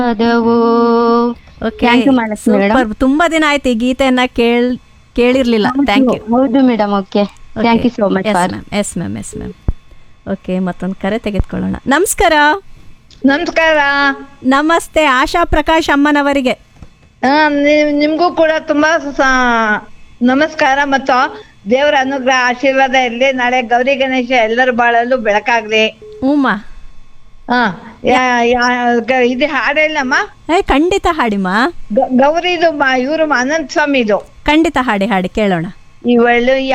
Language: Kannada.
ಅದವು okay Thank you, Mahalakshmi madam. Super ತುಂಬಾ ದಿನ ಆಯ್ತು ಈ ಗೀತೆಯನ್ನ ಕೇಳ್ ಕೇಳಿರ್ಲಿಲ್ಲ ಥ್ಯಾಂಕ್ ಯು ಹೌದು madam okay thank you so much for yes ma'am yes ma'am okay ಮತ್ತೊಂದು ಕರೆ ತೆಗೆದುಕೊಳ್ಳೋಣ ನಮಸ್ಕಾರ ನಮಸ್ಕಾರ ನಮಸ್ತೆ ಆಶಾ ಪ್ರಕಾಶ್ ಅಮ್ಮನವರಿಗೆ ಆ, ನಿ- ನಿಮ್ಗೂ ಕೂಡ ತುಂಬಾ ಸ- ನಮಸ್ಕಾರ ಮತ್ತು ದೇವರ ಅನುಗ್ರಹ ಆಶೀರ್ವಾದ ಇರಲಿ ನಾಳೆ ಗೌರಿ ಗಣೇಶ ಎಲ್ಲರ ಬಾಳಲ್ಲೂ ಬೆಳಕಾಗ್ಲಿ ಹ್ಞೂಮ್ಮ ಹಾ ಯಾ- ಯಾ- ಗ- ಇದು ಹಾಡೇಳಮ್ಮ ಏ ಖಂಡಿತ ಹಾಡಿಮ್ಮ ಗೌರಿದು ಇವರು ಅನಂತ ಸ್ವಾಮಿದು ಖಂಡಿತ ಹಾಡಿ ಹಾಡಿ ಕೇಳೋಣ ಇವಳು